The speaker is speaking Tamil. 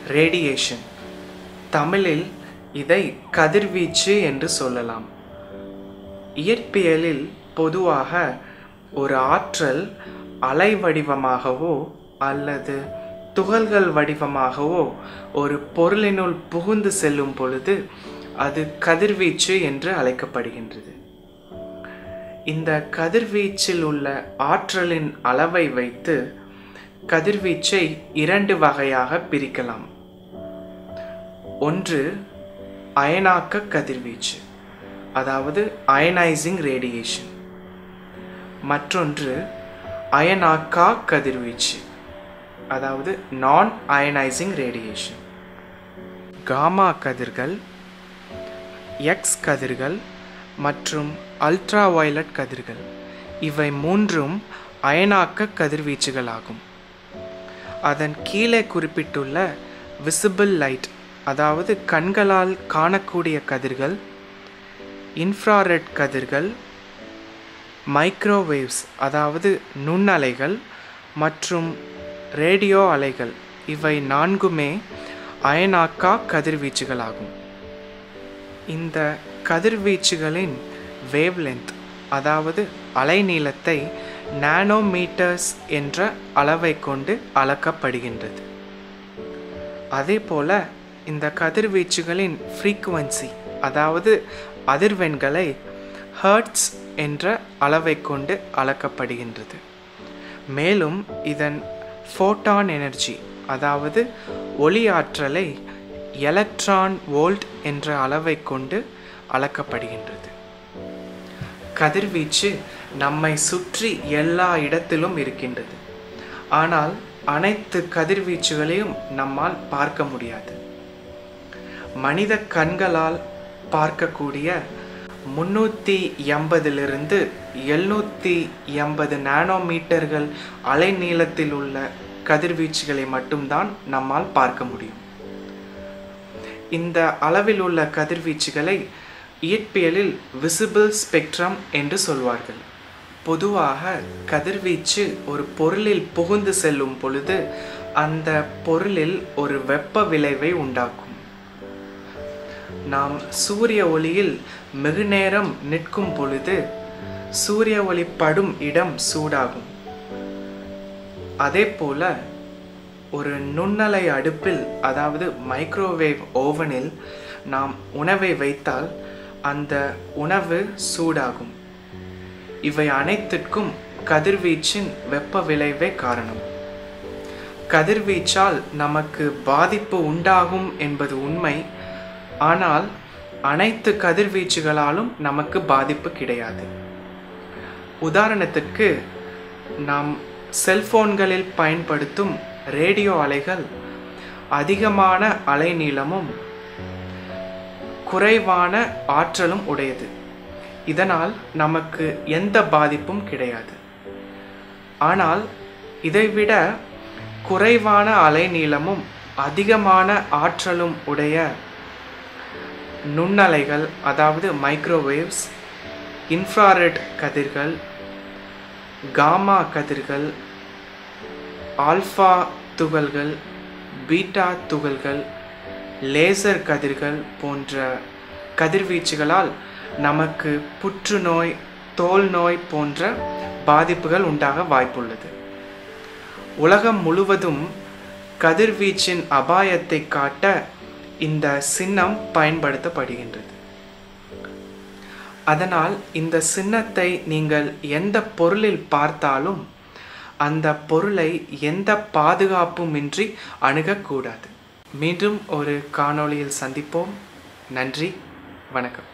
ரேடியேஷன் தமிழில் இதை கதிர்வீச்சு என்று சொல்லலாம் இயற்பியலில் பொதுவாக ஒரு ஆற்றல் அலை வடிவமாகவோ அல்லது துகள்கள் வடிவமாகவோ ஒரு பொருளினுள் புகுந்து செல்லும் பொழுது அது கதிர்வீச்சு என்று அழைக்கப்படுகின்றது இந்த கதிர்வீச்சில் உள்ள ஆற்றலின் அளவை வைத்து கதிர்வீச்சை இரண்டு வகையாக பிரிக்கலாம் ஒன்று அயனாக்க கதிர்வீச்சு அதாவது அயனைசிங் ரேடியேஷன் மற்றொன்று அயனாக்கா கதிர்வீச்சு அதாவது நான் அயனைசிங் ரேடியேஷன் காமா கதிர்கள் எக்ஸ் கதிர்கள் மற்றும் அல்ட்ரா வயலட் கதிர்கள் இவை மூன்றும் அயனாக்க கதிர்வீச்சுகளாகும் அதன் கீழே குறிப்பிட்டுள்ள விசிபிள் லைட் அதாவது கண்களால் காணக்கூடிய கதிர்கள் இன்ஃப்ராரெட் கதிர்கள் மைக்ரோவேவ்ஸ் அதாவது நுண்ணலைகள் மற்றும் ரேடியோ அலைகள் இவை நான்குமே அயனாக்கா கதிர்வீச்சுகளாகும் இந்த கதிர்வீச்சுகளின் வேவ்லென்த் அதாவது அலைநீளத்தை நானோமீட்டர்ஸ் என்ற அளவை கொண்டு அளக்கப்படுகின்றது அதே போல இந்த கதிர்வீச்சுகளின் ஃப்ரீக்குவன்சி அதாவது அதிர்வெண்களை ஹர்ட்ஸ் என்ற அளவை கொண்டு அளக்கப்படுகின்றது மேலும் இதன் ஃபோட்டான் எனர்ஜி அதாவது ஒளி ஆற்றலை எலக்ட்ரான் வோல்ட் என்ற அளவை கொண்டு அளக்கப்படுகின்றது கதிர்வீச்சு நம்மை சுற்றி எல்லா இடத்திலும் இருக்கின்றது ஆனால் அனைத்து கதிர்வீச்சுகளையும் நம்மால் பார்க்க முடியாது மனித கண்களால் பார்க்கக்கூடிய முன்னூற்றி எண்பதிலிருந்து எழுநூற்றி எண்பது நானோமீட்டர்கள் அலைநீளத்தில் உள்ள கதிர்வீச்சுகளை மட்டும்தான் நம்மால் பார்க்க முடியும் இந்த அளவில் உள்ள கதிர்வீச்சுகளை இயற்பியலில் விசிபிள் ஸ்பெக்ட்ரம் என்று சொல்வார்கள் பொதுவாக கதிர்வீச்சு ஒரு பொருளில் புகுந்து செல்லும் பொழுது அந்த பொருளில் ஒரு வெப்ப விளைவை உண்டாக்கும் நாம் சூரிய ஒளியில் மிகு நேரம் நிற்கும் பொழுது சூரிய ஒளி படும் இடம் சூடாகும் அதே போல ஒரு நுண்ணலை அடுப்பில் அதாவது மைக்ரோவேவ் ஓவனில் நாம் உணவை வைத்தால் அந்த உணவு சூடாகும் இவை அனைத்திற்கும் கதிர்வீச்சின் வெப்ப விளைவே காரணம் கதிர்வீச்சால் நமக்கு பாதிப்பு உண்டாகும் என்பது உண்மை ஆனால் அனைத்து கதிர்வீச்சுகளாலும் நமக்கு பாதிப்பு கிடையாது உதாரணத்திற்கு நாம் செல்போன்களில் பயன்படுத்தும் ரேடியோ அலைகள் அதிகமான அலைநீளமும் குறைவான ஆற்றலும் உடையது இதனால் நமக்கு எந்த பாதிப்பும் கிடையாது ஆனால் இதைவிட குறைவான அலைநீளமும் அதிகமான ஆற்றலும் உடைய நுண்ணலைகள் அதாவது மைக்ரோவேவ்ஸ் இன்ஃப்ராரெட் கதிர்கள் காமா கதிர்கள் ஆல்ஃபா துகள்கள் பீட்டா துகள்கள் லேசர் கதிர்கள் போன்ற கதிர்வீச்சுகளால் நமக்கு புற்றுநோய் தோல் நோய் போன்ற பாதிப்புகள் உண்டாக வாய்ப்புள்ளது உலகம் முழுவதும் கதிர்வீச்சின் அபாயத்தை காட்ட இந்த சின்னம் பயன்படுத்தப்படுகின்றது அதனால் இந்த சின்னத்தை நீங்கள் எந்த பொருளில் பார்த்தாலும் அந்த பொருளை எந்த பாதுகாப்புமின்றி அணுகக்கூடாது மீண்டும் ஒரு காணொளியில் சந்திப்போம் நன்றி வணக்கம்